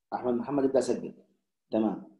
احمد محمد ابدا سجل تمام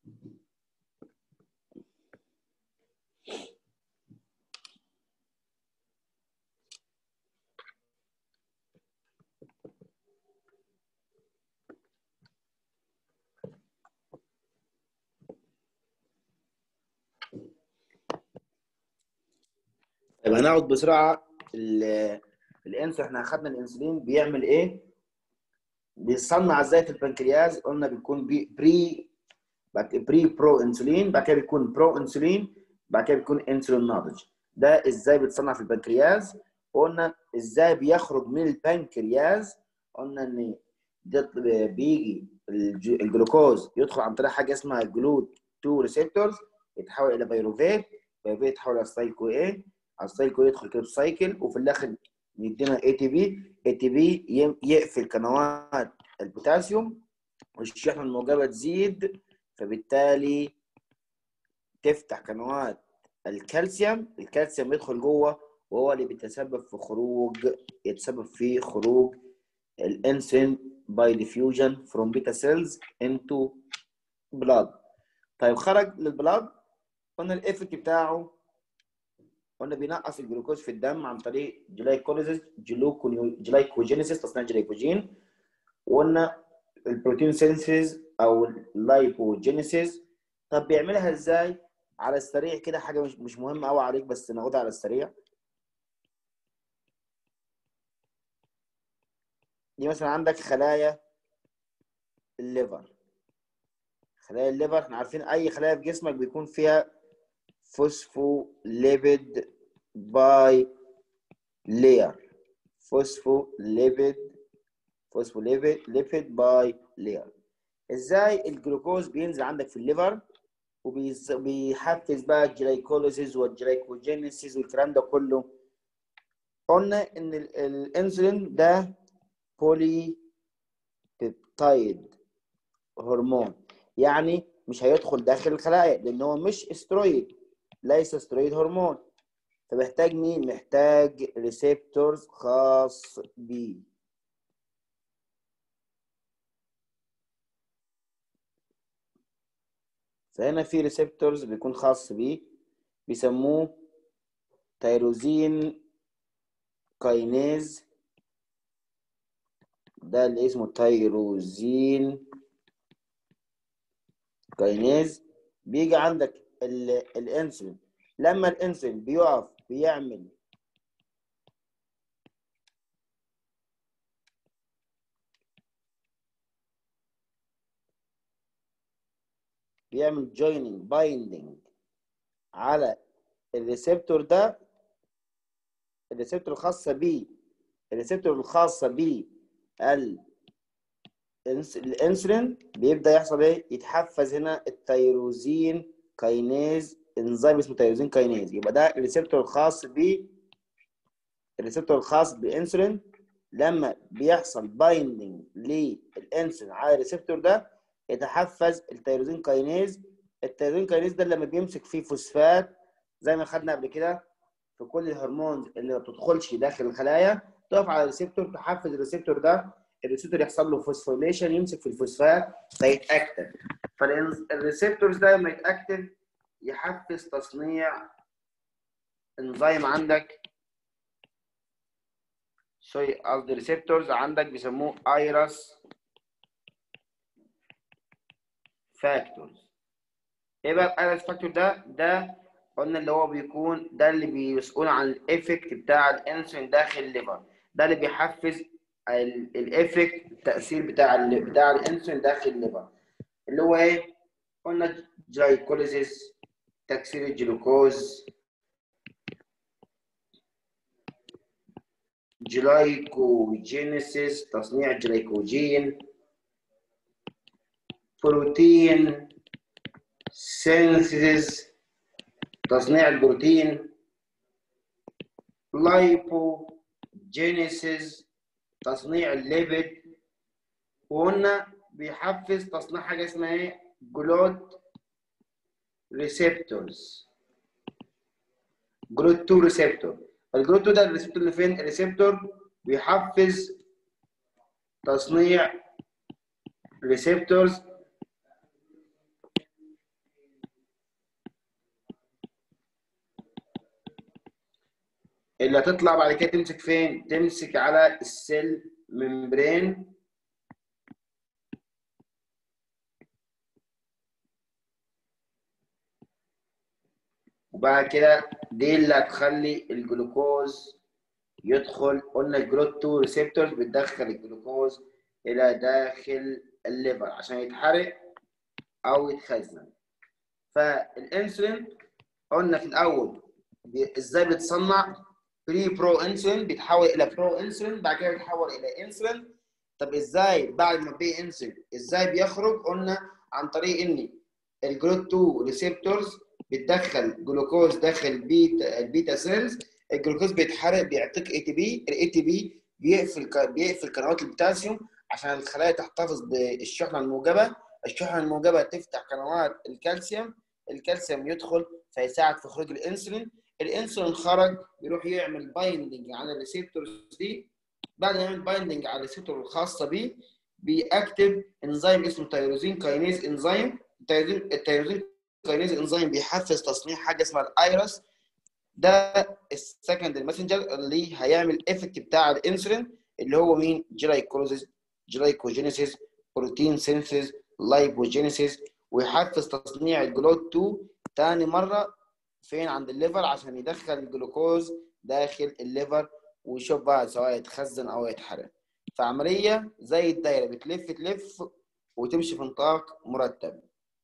طيب هنقعد بسرعه ال- الانسولين احنا اخدنا الانسولين بيعمل ايه؟ بيصنع ازاي في البنكرياس قلنا بيكون بي بري بعد كده بري برو انسولين بعد كده بيكون برو انسولين بعد كده بيكون انسولين ناضج ده ازاي بيتصنع في البنكرياس قلنا ازاي بيخرج من البنكرياس قلنا ان ده بيجي الج- الجلوكوز يدخل عن طريق حاجه اسمها جلوت 2 ريسبتورز يتحول الى بيروفيت بيروفيت يتحول الى سايكو ايه السايكو يدخل كده سايكل وفي الاخر يدينا اي تي بي اي تي بي يقفل قنوات البوتاسيوم والشحنه الموجبه تزيد فبالتالي تفتح قنوات الكالسيوم الكالسيوم يدخل جوه وهو اللي بيتسبب في خروج يتسبب في خروج الانسولين باي ديفيوجن فروم بيتا سيلز انتو بلاد طيب خرج للبلاد قلنا الايفكت بتاعه قلنا بينقص الجلوكوز في الدم عن طريق جلايكوليزيس جلوكونيو جلايكوجينيسيس تصنيع جلايكوجين وقلنا البروتين سينثيز او اللايبوجينيسيس طب بيعملها ازاي على السريع كده حاجه مش مش مهمه قوي عليك بس ناخدها على السريع دي مثلا عندك خلايا الليفر خلايا الليفر احنا عارفين اي خلايا في جسمك بيكون فيها فوسفوليبيد باي لير فوسفوليبيد فوسفوليبيد ليبيد باي لير ازاي الجلوكوز بينزل عندك في الليفر وبيحفز بقى الجلايكوليسيس والجلايكوجينيسيس والكلام ده كله قلنا ان ال- الانسولين ده بولي بيبتايد هرمون يعني مش هيدخل داخل الخلايا لان هو مش استرويد ليس استرويد هرمون فمحتاج مين محتاج ريسبتورز خاص بيه فهنا في ريسبتورز بيكون خاص بيه بيسموه تيروزين كاينيز ده اللي اسمه تيروزين كاينيز بيجي عندك ال- الانسولين لما الانسولين بيقف بيعمل بيعمل جويننج بايندنج على الريسبتور ده الريسبتور الخاصه بيه الريسبتور الخاصه بيه ال الانس- الانسولين بيبدا يحصل ايه يتحفز هنا التيروزين كاينيز انزيم اسمه تيروزين كاينيز يبقى ده الريسبتور الخاص ب الريسبتور الخاص بالانسولين لما بيحصل بايندنج للانسولين على الريسبتور ده يتحفز التيروزين كاينيز التيروزين كاينيز ده لما بيمسك فيه فوسفات زي ما خدنا قبل كده في كل الهرمونز اللي ما بتدخلش داخل الخلايا تقف على الريسبتور تحفز الريسبتور ده الريسبتور يحصل له فوسفوريليشن يمسك في الفوسفات فيتاكتف فالريسبتورز ده لما يتاكتف يحفز تصنيع انزيم عندك سوري قصدي ريسبتورز عندك بيسموه ايرس فاكتورز ايه بقى الايرس فاكتور ده ده قلنا اللي هو بيكون ده اللي بيسؤول عن الايفكت بتاع الانسولين داخل الليفر ده اللي بيحفز الايفكت التاثير بتاع ال بتاع الانسولين داخل الليفر اللي هو ايه قلنا جلايكوليزيس تكسير الجلوكوز جلايكوجينيسيس تصنيع الجلايكوجين بروتين سينثيسيس تصنيع البروتين لايبوجينيسيس تصنيع الليبيد وقلنا بيحفز تصنيع حاجه اسمها ايه جلوت ريسبتورز جلوت 2 ريسبتور الجلوت 2 ده الريسبتور اللي فين الريسبتور بيحفز تصنيع receptors اللي هتطلع بعد كده تمسك فين؟ تمسك على السيل ممبرين وبعد كده دي اللي هتخلي الجلوكوز يدخل قلنا الجلوت 2 ريسبتورز بتدخل الجلوكوز الى داخل الليفر عشان يتحرق او يتخزن فالانسولين قلنا في الاول بي- ازاي بتصنع بري برو انسولين بيتحول الى برو انسولين بعد كده بيتحول الى انسولين طب ازاي بعد ما بي انسولين ازاي بيخرج قلنا عن طريق ان الجلوت 2 ريسبتورز بتدخل جلوكوز داخل البيتا البيتا سيلز الجلوكوز بيتحرق بيعطيك اي تي بي الاي تي بي بيقفل ك- بيقفل قنوات البوتاسيوم عشان الخلايا تحتفظ بالشحنه الموجبه الشحنه الموجبه تفتح قنوات الكالسيوم الكالسيوم يدخل فيساعد في خروج الانسولين الانسولين خرج بيروح يعمل بايندنج على الريسبتورز دي بعد ما يعمل بايندنج على الريسبتور الخاصه بيه بيأكتف انزيم اسمه تيروزين كاينيز انزيم التيروزين التيروزين كاينيز انزيم بيحفز تصنيع حاجه اسمها الايرس ده السكند ماسنجر اللي هيعمل افكت بتاع الانسولين اللي هو مين جلايكوليزيس جلايكوجينيسيس بروتين سينثيز لايبوجينيسيس ويحفز تصنيع الجلوت 2 تاني مره فين عند الليفر عشان يدخل الجلوكوز داخل الليفر ويشوف بقى سواء يتخزن او يتحرق فعمليه زي الدايره بتلف تلف وتمشي في نطاق مرتب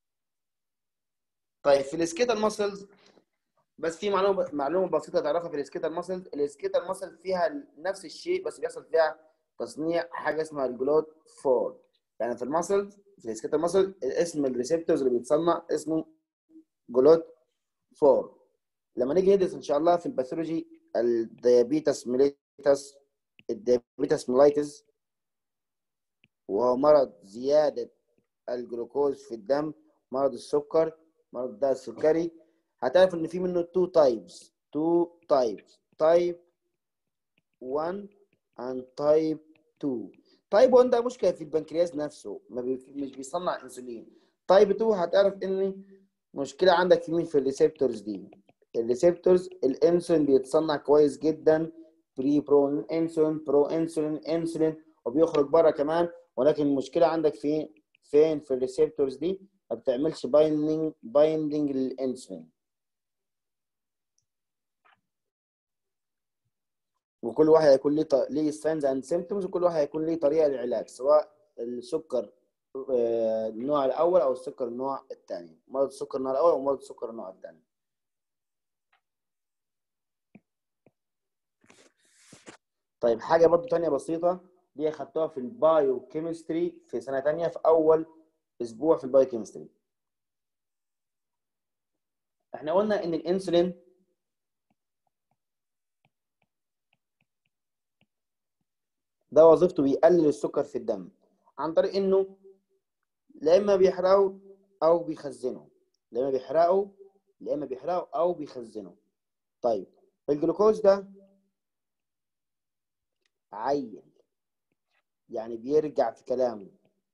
طيب في السكيتال ماسلز بس في معلومه معلومه بسيطه تعرفها في السكيتال ماسلز السكيتال ماسلز فيها نفس الشيء بس بيحصل فيها تصنيع حاجه اسمها الجلوت 4 يعني في الماسلز في السكيتال ماسل اسم الريسبتورز اللي بيتصنع اسمه جلوت 4 لما نيجي ندرس ان شاء الله في الباثولوجي الديابيتس ميليتس الديابيتس ميلايتس وهو مرض زياده الجلوكوز في الدم مرض السكر مرض الداء السكري هتعرف ان في منه تو تايبس تو تايبس تايب 1 and تايب 2 تايب 1 ده مشكله في البنكرياس نفسه ما بي... مش بيصنع انسولين تايب 2 هتعرف ان مشكله عندك في مين في الريسبتورز دي الريسبتورز الانسولين بيتصنع كويس جدا بري برو انسولين برو انسولين انسولين وبيخرج بره كمان ولكن المشكله عندك في فين في الريسبتورز دي ما بتعملش بايندنج بايندنج للانسولين وكل واحد هيكون ليه ط... ليه ساينز اند سيمبتومز وكل واحد هيكون ليه طريقه للعلاج سواء السكر آه، النوع الاول او السكر النوع الثاني مرض السكر النوع الاول او مرض السكر النوع الثاني طيب حاجه برضو تانية بسيطه دي خدتوها في البايو كيمستري في سنه تانية في اول اسبوع في البايو كيمستري احنا قلنا ان الانسولين ده وظيفته بيقلل السكر في الدم عن طريق انه لا اما بيحرقه او بيخزنه لا اما بيحرقه لا اما بيحرقه او بيخزنه طيب الجلوكوز ده عيل يعني بيرجع في كلامه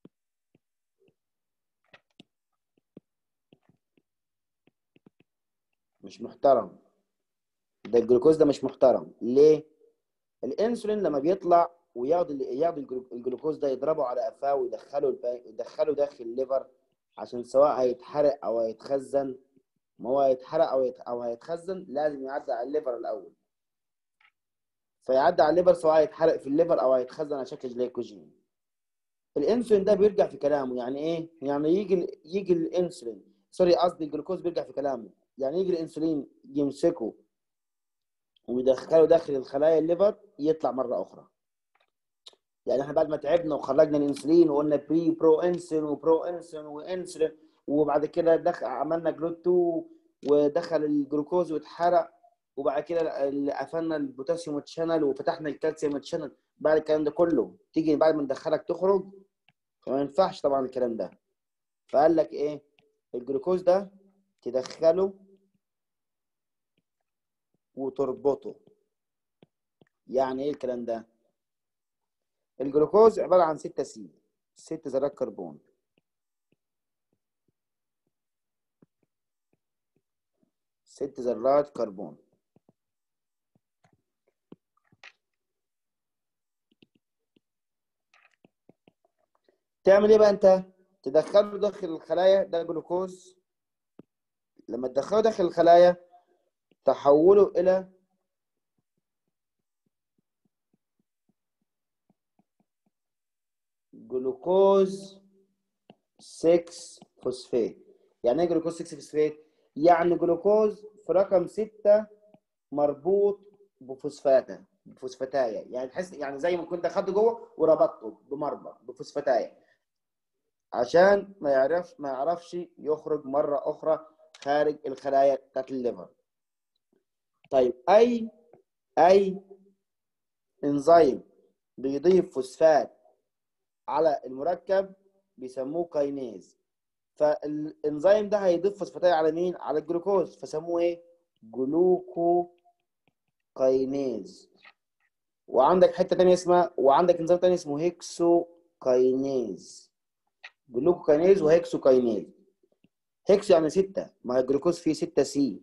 مش محترم ده الجلوكوز ده مش محترم ليه الانسولين لما بيطلع وياخد ياخد الجلو- الجلوكوز ده يضربه على قفاه ويدخله الب- يدخله داخل الليفر عشان سواء هيتحرق او هيتخزن ما هو هيتحرق او يت- او هيتخزن لازم يعدي على الليفر الاول فيعدي على الليفر سواء هيتحرق في الليفر او هيتخزن على شكل جليكوجين الانسولين ده بيرجع في كلامه يعني ايه يعني يجي ال- يجي الانسولين سوري قصدي الجلوكوز بيرجع في كلامه يعني يجي الانسولين يمسكه ويدخله داخل الخلايا الليفر يطلع مره اخرى يعني احنا بعد ما تعبنا وخرجنا الانسولين وقلنا بري برو انسولين وبرو انسولين وانسولين وبعد كده دخل عملنا جلوت 2 ودخل الجلوكوز واتحرق وبعد كده ال- قفلنا البوتاسيوم اتشانل وفتحنا الكالسيوم اتشانل بعد الكلام ده كله تيجي بعد ما ندخلك تخرج فما ينفعش طبعا الكلام ده فقال لك ايه الجلوكوز ده تدخله وتربطه يعني ايه الكلام ده الجلوكوز عباره عن 6 سي ست ذرات كربون ست ذرات كربون تعمل ايه بقى انت تدخله داخل الخلايا ده جلوكوز لما تدخله داخل الخلايا تحوله الى جلوكوز 6 فوسفات يعني ايه جلوكوز 6 فوسفات يعني جلوكوز في رقم 6 مربوط بفوسفاتا بفوسفاتايا يعني تحس يعني زي ما كنت اخدته جوه وربطته بمربط بفوسفاتايا عشان ما يعرفش ما يعرفش يخرج مره اخرى خارج الخلايا بتاعت الليفر طيب اي اي انزيم بيضيف فوسفات على المركب بيسموه كاينيز فالانزيم ده هيضيف فوسفاتاية على مين على الجلوكوز فسموه ايه جلوكو كاينيز وعندك حته تانية اسمها وعندك انزيم تاني اسمه هيكسو كاينيز جلوكو كاينيز وهيكسو كاينيز هيكسو يعني ستة ما الجلوكوز فيه 6 سي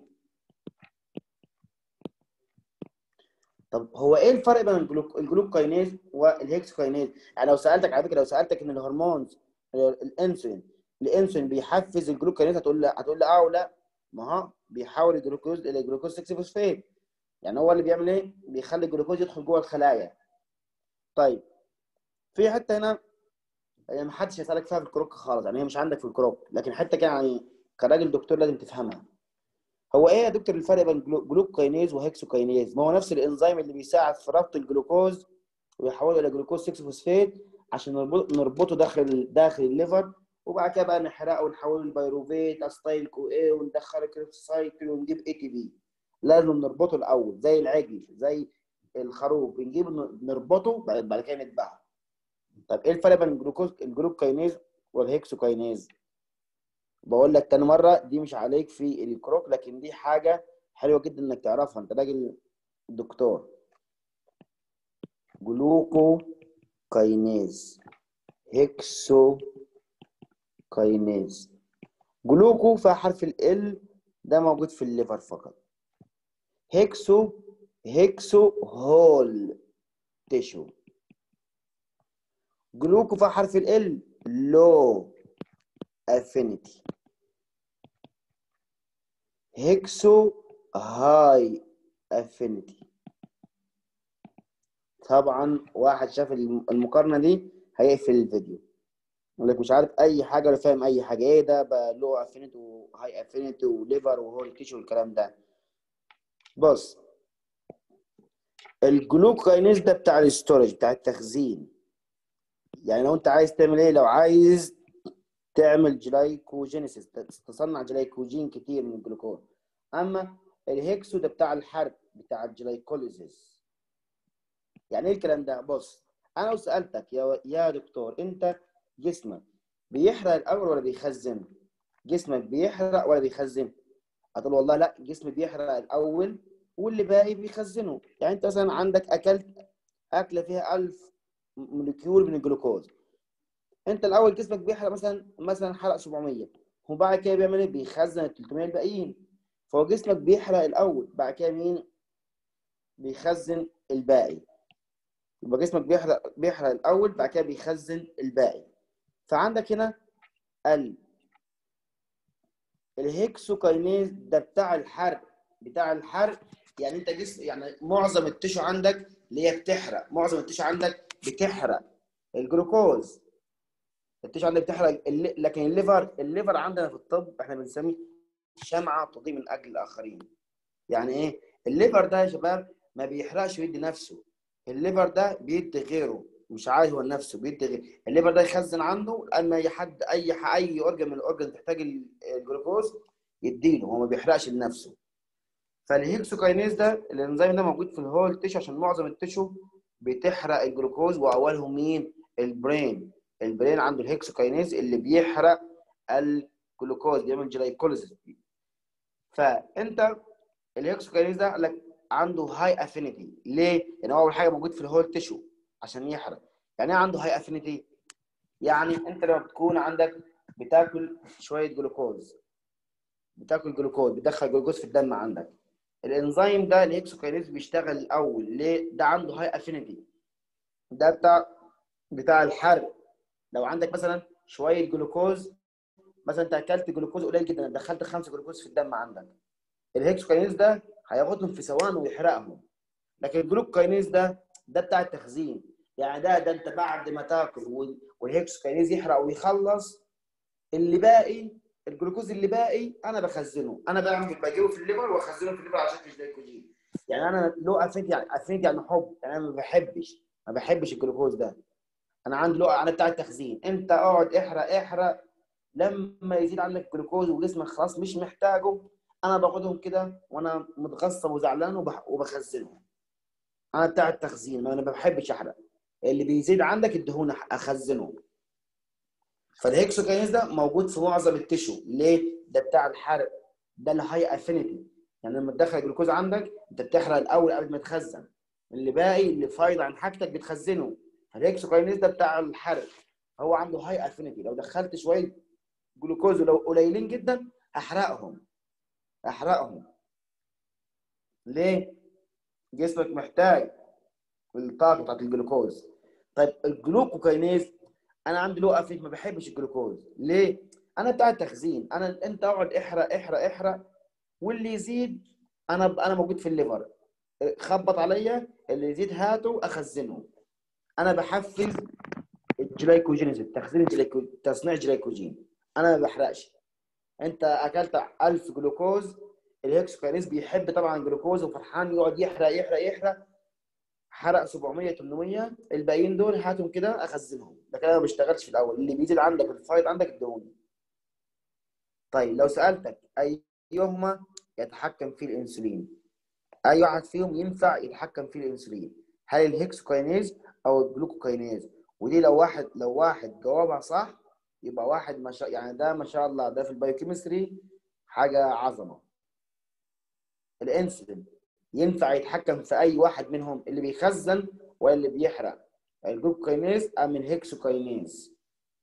طب هو ايه الفرق بين الجلوك الجلوكاينيز والهيكسوكاينيز يعني لو سالتك على فكره لو سالتك ان الهرمون الانسولين الانسولين بيحفز الجلوكاينيز هتقول لا هتقول لي اه ولا ما هو بيحول الجلوكوز الى جلوكوز 6 فوسفات يعني هو اللي بيعمل ايه بيخلي الجلوكوز يدخل جوه الخلايا طيب في حته هنا يعني ما حدش هيسالك فيها في الكروك خالص يعني هي مش عندك في الكروك لكن حته كده يعني كراجل دكتور لازم تفهمها هو ايه يا دكتور الفرق بين جلوكاينيز وهيكسوكاينيز؟ ما هو نفس الانزيم اللي بيساعد في ربط الجلوكوز ويحوله الى جلوكوز 6 فوسفات عشان نربطه داخل داخل الليفر وبعد كده بقى نحرقه ونحوله لبيروفيت استايل كو ايه وندخله كريبسايكل ونجيب اي تي بي لازم نربطه الاول زي العجل زي الخروف بنجيب نربطه بعد كده نذبحه طب ايه الفرق بين الجلوكوز الجلوكاينيز والهيكسوكاينيز؟ بقول لك تاني مره دي مش عليك في الكروك لكن دي حاجه حلوه جدا انك تعرفها انت راجل دكتور جلوكو كاينيز هيكسو كاينيز جلوكو فيها حرف ال ده موجود في الليفر فقط هيكسو هيكسو هول تيشو جلوكو فيها حرف ال لو افينيتي هيكسو هاي افينيتي طبعا واحد شاف المقارنه دي هيقفل الفيديو يقول لك مش عارف اي حاجه ولا فاهم اي حاجه ايه ده بقى لو افينيتي وهاي افينيتي وليفر وهول تيشو والكلام ده بص الجلوكاينيز ده بتاع الاستورج بتاع التخزين يعني لو انت عايز تعمل ايه لو عايز تعمل جلايكوجينيسيس تصنع جلايكوجين كتير من الجلوكوز اما الهيكسو ده بتاع الحرق بتاع الجلايكوليزيس يعني ايه الكلام ده بص انا لو سالتك يا يا دكتور انت جسمك بيحرق الاول ولا بيخزن جسمك بيحرق ولا بيخزن هتقول والله لا جسمي بيحرق الاول واللي باقي بيخزنه يعني انت مثلا عندك اكلت اكله فيها 1000 مولكيول من الجلوكوز انت الاول جسمك بيحرق مثلا مثلا حرق 700 وبعد كده بيعمل ايه بيخزن ال 300 الباقيين فهو جسمك بيحرق الاول بعد كده مين بيخزن الباقي يبقى جسمك بيحرق بيحرق الاول بعد كده بيخزن الباقي فعندك هنا ال الهيكسوكاينيز ده بتاع الحرق بتاع الحرق يعني انت جسم يعني معظم التشو عندك اللي هي بتحرق معظم التشو عندك بتحرق الجلوكوز التشو عندك بتحرق اللي... لكن الليفر الليفر عندنا في الطب احنا بنسميه شمعه تضيء من اجل الاخرين يعني ايه الليفر ده يا شباب ما بيحرقش ويدي نفسه الليفر ده بيدي غيره مش عايز هو نفسه بيدي غيره الليفر ده يخزن عنده لان اي حد اي اي اورجن من الاورجن تحتاج الجلوكوز يديله هو ما بيحرقش لنفسه فالهيكسوكاينيز ده الانزيم ده موجود في الهول تيشو عشان معظم التيشو بتحرق الجلوكوز واولهم مين البرين البرين عنده الهيكسوكاينيز اللي بيحرق الجلوكوز بيعمل جلايكوليسيس فانت الهيكسوكاينيز ده قال لك عنده هاي افينيتي ليه؟ لان هو اول حاجه موجود في الهول تيشو عشان يحرق يعني ايه عنده هاي افينيتي؟ يعني انت لما بتكون عندك بتاكل شويه جلوكوز بتاكل جلوكوز بتدخل جلوكوز في الدم عندك الانزيم ده الهكسوكاينيز بيشتغل الاول ليه ده عنده هاي افينيتي ده بتاع بتاع الحرق لو عندك مثلا شويه جلوكوز مثلا انت اكلت جلوكوز قليل جدا دخلت خمسه جلوكوز في الدم عندك الهكسوكاينيز ده هياخدهم في ثواني ويحرقهم لكن الجلوكوكاينيز ده ده بتاع التخزين يعني ده ده انت بعد ما تاكل والهكسوكاينيز يحرق ويخلص اللي باقي الجلوكوز اللي باقي انا بخزنه انا بعمل بجيبه في الليفر واخزنه في الليفر عشان مش جلايكوجين يعني انا لو افيد يعني افيد يعني حب يعني انا ما بحبش ما بحبش الجلوكوز ده انا عندي لقى انا بتاع التخزين انت اقعد احرق احرق لما يزيد عندك جلوكوز وجسمك خلاص مش محتاجه انا باخدهم كده وانا متغصب وزعلان وبخزنهم انا بتاع التخزين ما انا ما بحبش احرق اللي بيزيد عندك الدهون اخزنه فالهيكسوكاينيز ده موجود في معظم التشو ليه؟ ده بتاع الحرق ده الهاي افينيتي يعني لما تدخل الجلوكوز عندك انت بتحرق الاول قبل ما تخزن اللي باقي اللي فايض عن حاجتك بتخزنه فالهيكسوكاينيز ده بتاع الحرق هو عنده هاي افينيتي لو دخلت شويه جلوكوز ولو قليلين جدا هحرقهم هحرقهم ليه؟ جسمك محتاج الطاقه بتاعت الجلوكوز طيب الجلوكوكاينيز انا عندي لو افيك ما بحبش الجلوكوز ليه؟ انا بتاع التخزين انا انت اقعد احرق احرق احرق واللي يزيد انا انا موجود في الليفر خبط عليا اللي يزيد هاته اخزنه انا بحفز الجلايكوجينيز تخزين الجلايكو... تصنيع جلايكوجين انا ما بحرقش انت اكلت 1000 جلوكوز الهكسوكاينيز بيحب طبعا الجلوكوز وفرحان يقعد يحرق يحرق يحرق حرق 700 800 الباقيين دول هاتهم كده اخزنهم لكن انا ما بشتغلش في الاول اللي بيزيد عندك الفايض عندك الدهون طيب لو سالتك ايهما يتحكم فيه الانسولين اي واحد فيهم ينفع يتحكم فيه الانسولين هل الهكسوكاينيز او الجلوكوكاينيز ودي لو واحد لو واحد جوابها صح يبقى واحد ما شاء يعني ده ما شاء الله ده في البايوكيمستري حاجه عظمه الانسولين ينفع يتحكم في اي واحد منهم اللي بيخزن ولا اللي بيحرق الجلوكوكاينيز ام الهكسوكاينيز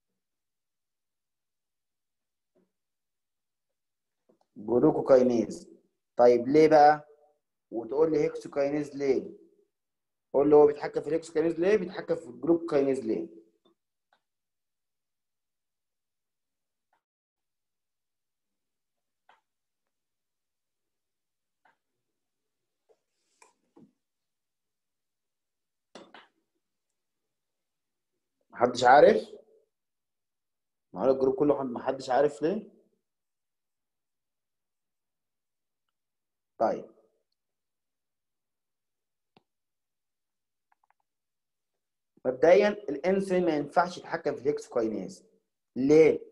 جلوكوكاينيز طيب ليه بقى وتقول لي هكسوكاينيز ليه قول له هو بيتحكم في الهكسوكاينيز ليه بيتحكم في الجلوكوكاينيز ليه محدش عارف ما هو الجروب كله محدش عارف ليه طيب مبدئيا الانسولين ما ينفعش يتحكم في الهكسوكاينيز ليه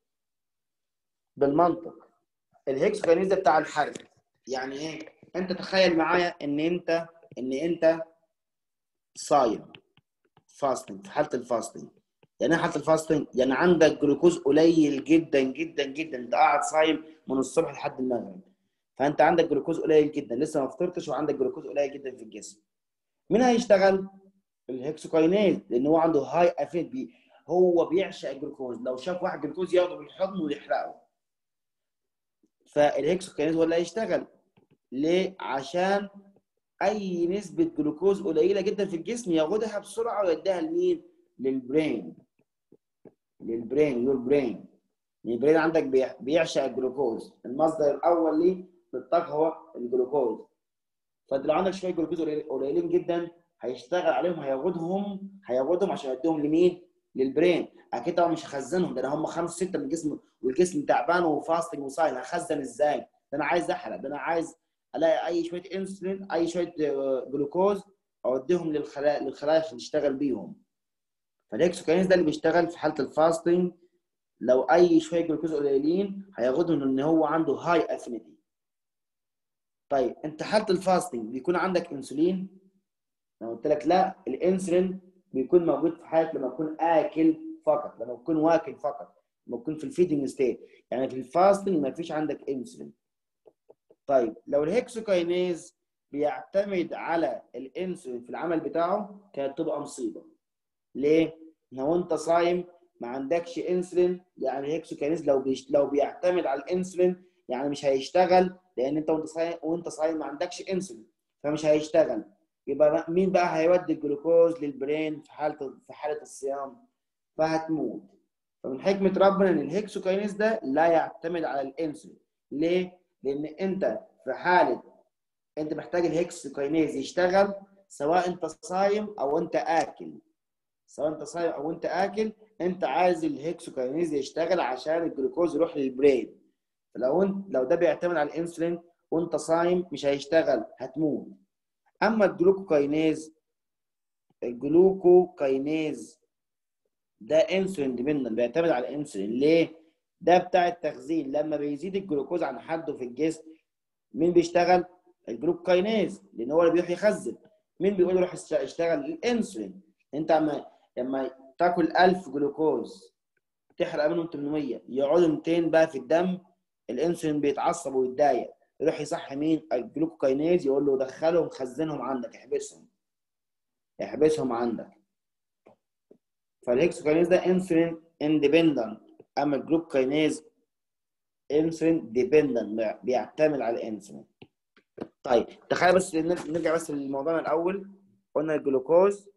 بالمنطق الهكسوكاينيز ده بتاع الحرق يعني ايه انت تخيل معايا ان انت ان انت صايم فاستنج في حاله الفاستنج يعني ايه حاله الفاستنج يعني عندك جلوكوز قليل جدا جدا جدا انت قاعد صايم من الصبح لحد المغرب فانت عندك جلوكوز قليل جدا لسه ما فطرتش وعندك جلوكوز قليل جدا في الجسم مين هيشتغل الهكسوكاينيز لان هو عنده هاي افيد بي هو بيعشق الجلوكوز لو شاف واحد جلوكوز ياخده بالحضن ويحرقه فالهكسوكاينيز هو اللي هيشتغل ليه عشان اي نسبه جلوكوز قليله جدا في الجسم ياخدها بسرعه ويديها لمين للبرين للبرين يور برين البرين عندك بيعشق الجلوكوز المصدر الاول ليه للطاقه هو الجلوكوز فانت لو عندك شويه جلوكوز قليلين جدا هيشتغل عليهم هياخدهم هياخدهم عشان يديهم لمين؟ للبرين اكيد طبعا مش هخزنهم ده هم خمسه سته من الجسم والجسم تعبان وفاستنج وصايم هخزن ازاي؟ ده انا عايز احرق ده انا عايز الاقي اي شويه انسولين اي شويه جلوكوز اوديهم للخلايا للخلايا عشان تشتغل بيهم فالهكسوكاينيز ده اللي بيشتغل في حاله الفاستنج لو اي شويه جلوكوز قليلين هياخدهم ان هو عنده هاي افينيتي طيب انت حاله الفاستنج بيكون عندك انسولين انا قلت لك لا الانسولين بيكون موجود في حاله لما اكون اكل فقط لما اكون واكل فقط لما اكون في الفيدنج ستيت يعني في الفاستنج ما فيش عندك انسولين طيب لو الهكسوكاينيز بيعتمد على الانسولين في العمل بتاعه كانت تبقى مصيبه ليه؟ لو انت صايم ما عندكش انسولين يعني هيكسوكاينيز لو بيش... لو بيعتمد على الانسولين يعني مش هيشتغل لان انت وانت صايم وانت صايم ما عندكش انسولين فمش هيشتغل يبقى مين بقى هيودي الجلوكوز للبرين في حاله في حاله الصيام فهتموت فمن حكمه ربنا ان الهيكسوكاينيز ده لا يعتمد على الانسولين ليه؟ لان انت في حاله انت محتاج الهيكسوكاينيز يشتغل سواء انت صايم او انت اكل سواء انت صايم او انت اكل انت عايز الهيكسوكاينيز يشتغل عشان الجلوكوز يروح للبرين فلو انت لو ده بيعتمد على الانسولين وانت صايم مش هيشتغل هتموت اما الجلوكوكاينيز الجلوكوكاينيز ده انسولين ديبندنت بيعتمد على الانسولين ليه؟ ده بتاع التخزين لما بيزيد الجلوكوز عن حده في الجسم مين بيشتغل؟ الجلوكوكاينيز لان هو اللي بيروح يخزن مين بيقول يروح يشتغل؟ الانسولين انت لما لما تاكل 1000 جلوكوز تحرق منهم 800 يقعدوا 200 بقى في الدم الانسولين بيتعصب ويتضايق يروح يصحي مين الجلوكوكاينيز يقول له دخلهم خزنهم عندك احبسهم احبسهم عندك فالهكسوكاينيز ده انسولين اندبندنت اما الجلوكوكاينيز انسولين ديبندنت بيعتمد على الانسولين طيب تخيل بس نرجع بس لموضوعنا الاول قلنا الجلوكوز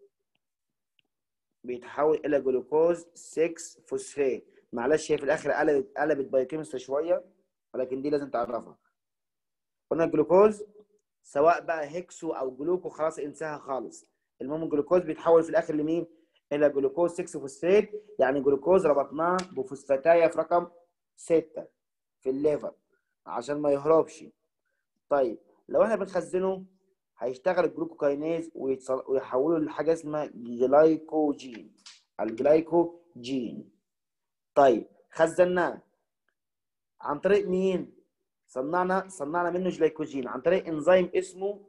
بيتحول الى جلوكوز 6 فوسفات معلش هي في الاخر قلبت قلبت بايوكيمستري شويه ولكن دي لازم تعرفها قلنا الجلوكوز سواء بقى هيكسو او جلوكو خلاص انساها خالص المهم الجلوكوز بيتحول في الاخر لمين الى جلوكوز 6 فوسفات يعني جلوكوز ربطناه بفوسفاتايه في رقم 6 في الليفر عشان ما يهربش طيب لو احنا بنخزنه هيشتغل الجلوكوكاينيز ويحوله لحاجه اسمها جلايكوجين الجلايكوجين طيب خزناه عن طريق مين صنعنا صنعنا منه جلايكوجين عن طريق انزيم اسمه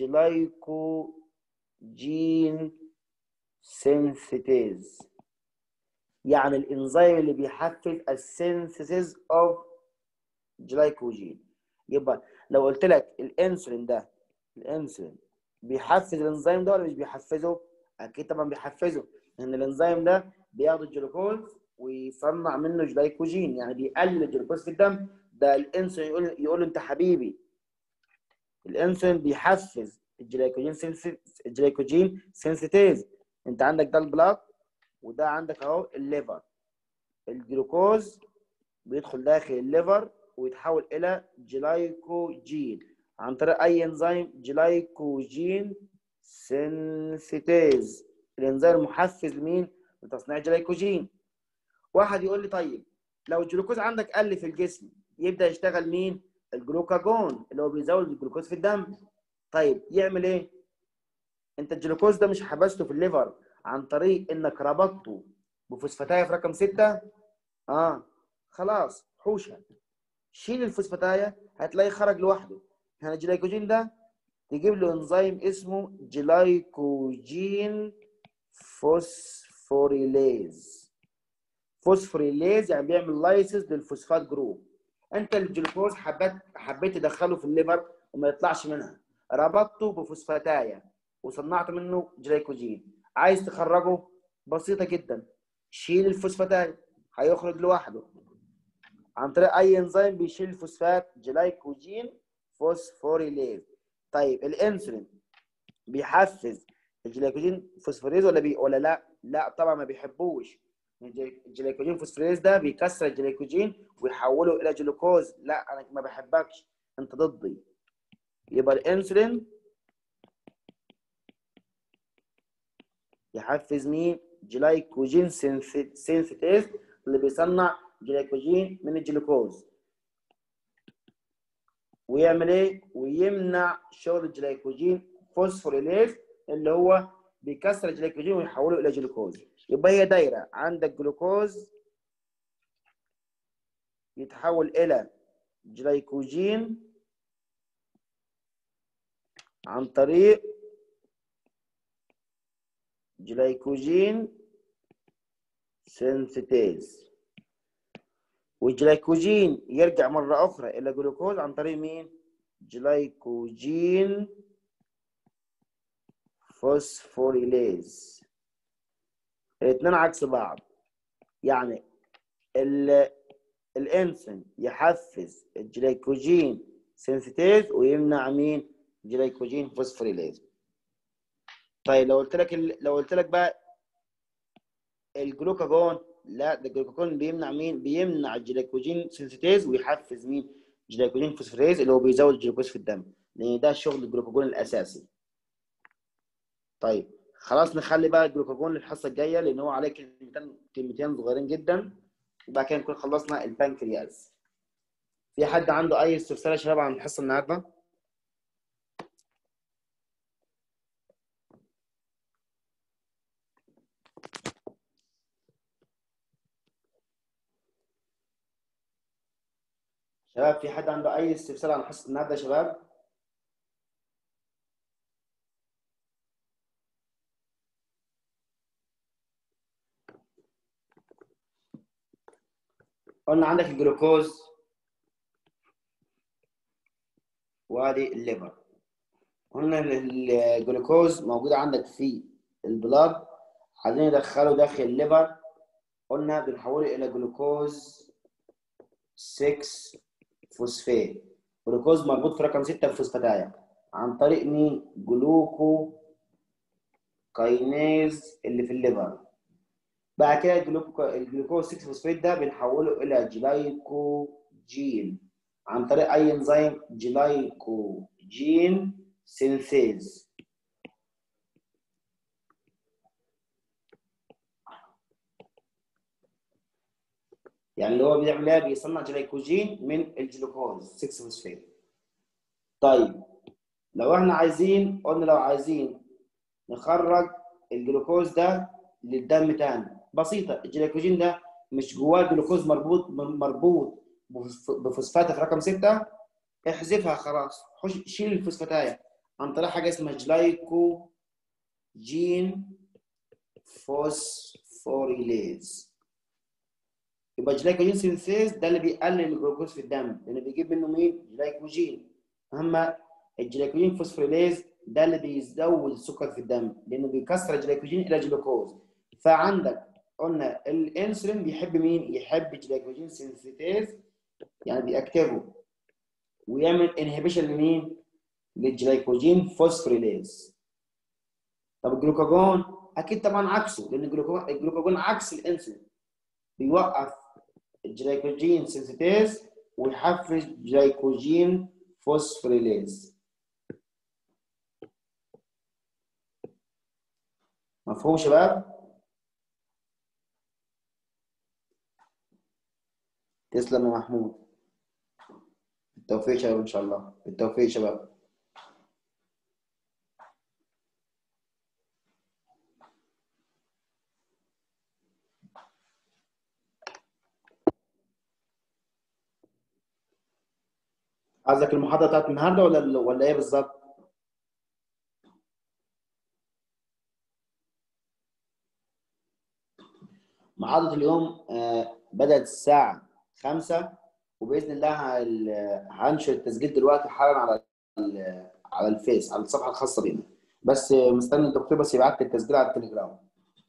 جلايكوجين سينثيتيز يعني الانزيم اللي بيحفز السينثيسيس اوف جلايكوجين يبقى لو قلت لك الانسولين ده الانسولين بيحفز الانزيم ده ولا مش بيحفزه؟ اكيد طبعا بيحفزه لان الانزيم ده بياخد الجلوكوز ويصنع منه جلايكوجين يعني بيقلل الجلوكوز في الدم ده الانسولين يقول يقول له انت حبيبي الانسولين بيحفز الجلايكوجين سنسي... الجلايكوجين سنسيتيز انت عندك ده البلاك وده عندك اهو الليفر الجلوكوز بيدخل داخل الليفر ويتحول الى جلايكوجين عن طريق اي انزيم جلايكوجين سنسيتيز الانزيم المحفز لمين لتصنيع جلايكوجين واحد يقول لي طيب لو الجلوكوز عندك قل في الجسم يبدا يشتغل مين الجلوكاجون اللي هو بيزود الجلوكوز في الدم طيب يعمل ايه انت الجلوكوز ده مش حبسته في الليفر عن طريق انك ربطته بفوسفاتايه في رقم 6 اه خلاص حوشه شيل الفوسفاتايه هتلاقيه خرج لوحده يعني الجلايكوجين ده تجيب له انزيم اسمه جلايكوجين فوسفوريليز فوسفوريليز يعني بيعمل لايسيس للفوسفات جروب انت الجلوكوز حبيت حبيت تدخله في الليفر وما يطلعش منها ربطته بفوسفاتايه وصنعت منه جلايكوجين عايز تخرجه بسيطه جدا شيل الفوسفاتايه هيخرج لوحده عن طريق اي انزيم بيشيل الفوسفات جلايكوجين فوسفوريليز طيب الانسولين بيحفز الجلايكوجين فوسفوريز ولا بي ولا لا لا طبعا ما بيحبوش الجلايكوجين فوسفوريز ده بيكسر الجلايكوجين ويحوله الى جلوكوز لا انا ما بحبكش انت ضدي يبقى الانسولين يحفز مين جلايكوجين سينثيتيز اللي بيصنع جلايكوجين من الجلوكوز ويعمل ايه ويمنع شغل الجلايكوجين فوسفوريليز اللي هو بيكسر الجلايكوجين ويحوله الى جلوكوز يبقى هي دايره عندك جلوكوز يتحول الى جلايكوجين عن طريق جلايكوجين سينثيتيز والجلايكوجين يرجع مرة أخرى إلى جلوكوز عن طريق مين؟ جلايكوجين فوسفوريليز الاثنين عكس بعض يعني ال الانسولين يحفز الجليكوجين سينثيتيز ويمنع مين جليكوجين فوسفوريليز طيب لو قلت لك ال... لو قلت لك بقى الجلوكاجون لا ده الجلوكاجون بيمنع مين بيمنع الجليكوجين سينثيتيز ويحفز مين جليكوجين فوسفوريليز اللي هو بيزود الجلوكوز في الدم لان ده شغل الجلوكاجون الاساسي طيب خلاص نخلي بقى الجلوكاجون للحصه الجايه لان هو عليه كلمتين كلمتين صغيرين جدا وبعد كده نكون خلصنا البنكرياس في حد عنده اي استفسار يا شباب عن الحصه النهارده شباب في حد عنده اي استفسار عن حصه النهارده يا شباب قلنا عندك الجلوكوز وادي الليفر قلنا الجلوكوز موجود عندك في البلاد عايزين ندخله داخل الليفر قلنا بنحوله الى جلوكوز 6 فوسفات جلوكوز مربوط في رقم 6 الفوسفاتايا عن طريق مين جلوكو كاينيز اللي في الليفر بعد كده الجلوكوز 6 فوسفات ده بنحوله الى جلايكوجين عن طريق اي انزيم جلايكوجين سينثيز يعني اللي هو بيعمل ايه بيصنع جلايكوجين من الجلوكوز 6 فوسفات طيب لو احنا عايزين قلنا لو عايزين نخرج الجلوكوز ده للدم تاني بسيطه الجلايكوجين ده مش جواه جلوكوز مربوط مربوط بفوسفات في رقم 6 احذفها خلاص خش شيل الفوسفاتايه عن طريق حاجه اسمها جلايكو جين فوسفوريليز يبقى جلايكوجين سينثيز ده اللي بيقلل الجلوكوز في الدم لان بيجيب منه مين جلايكوجين اما الجلايكوجين فوسفوريليز ده اللي بيزود السكر في الدم لانه بيكسر الجلايكوجين الى جلوكوز فعندك قلنا الانسولين بيحب مين يحب الجلايكوجين سينثيتيز يعني بيأكتفه ويعمل انهبيشن لمين للجلايكوجين فوسفوريليز طب الجلوكاجون اكيد طبعا عكسه لان الجلوكاجون الجلوكاجون عكس الانسولين بيوقف الجلايكوجين سينثيتيز ويحفز جلايكوجين فوسفوريليز مفهوم شباب؟ تسلم يا محمود بالتوفيق يا شباب ان شاء الله بالتوفيق يا شباب قصدك المحاضره بتاعت النهارده ولا ولا ايه بالظبط؟ محاضره اليوم آه، بدات الساعه 5 وباذن الله هنشر التسجيل دلوقتي حالا على على الفيس على الصفحه الخاصه بينا بس مستني الدكتور بس يبعت لي التسجيل على التليجرام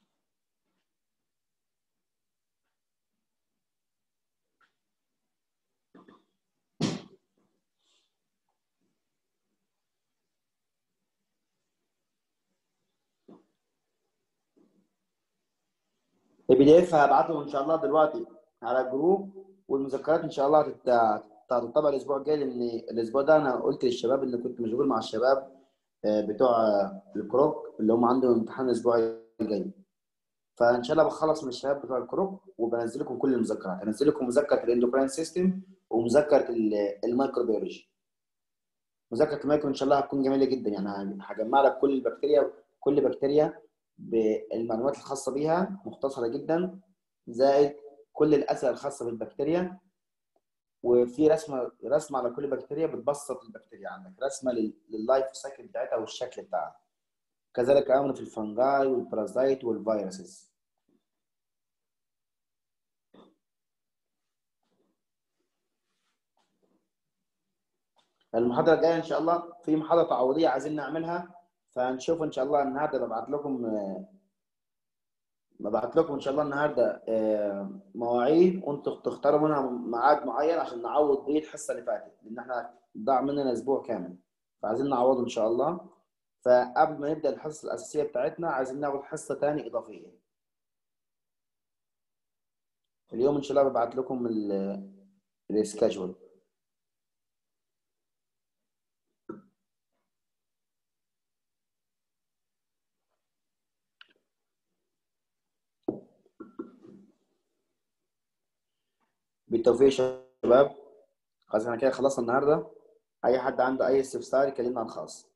البي دي اف هبعته ان شاء الله دلوقتي على الجروب والمذكرات ان شاء الله هتطبع الاسبوع الجاي لان الاسبوع ده انا قلت للشباب ان كنت مشغول مع الشباب بتوع الكروك اللي هم عندهم امتحان الاسبوع الجاي فان شاء الله بخلص من الشباب بتوع الكروك وبنزل لكم كل المذكرات هنزل لكم مذكره الاندوكراين سيستم ومذكره الميكروبيولوجي مذكره الميكرو ان شاء الله هتكون جميله جدا يعني هجمع لك كل البكتيريا كل بكتيريا بالمعلومات الخاصه بيها مختصره جدا زائد كل الاسئله الخاصه بالبكتيريا وفي رسمه رسمه على كل بكتيريا بتبسط البكتيريا عندك رسمه لللايف سايكل بتاعتها والشكل بتاعها كذلك امر في الفنجاي والبارازايت والفيروسز المحاضره الجايه ان شاء الله في محاضره تعويضيه عايزين نعملها فهنشوف ان شاء الله النهارده ببعت لكم ببعت لكم ان شاء الله النهارده آه، مواعيد وانتوا تختاروا منها ميعاد معين عشان نعوض بيه الحصه اللي فاتت لان احنا ضاع مننا اسبوع كامل فعايزين نعوضه ان شاء الله فقبل ما نبدا الحصه الاساسيه بتاعتنا عايزين ناخد حصه ثانيه اضافيه اليوم ان شاء الله ببعت لكم السكجول بالتوفيق يا شباب خلاص احنا كده خلصنا النهارده اي حد عنده اي استفسار يكلمنا على الخاص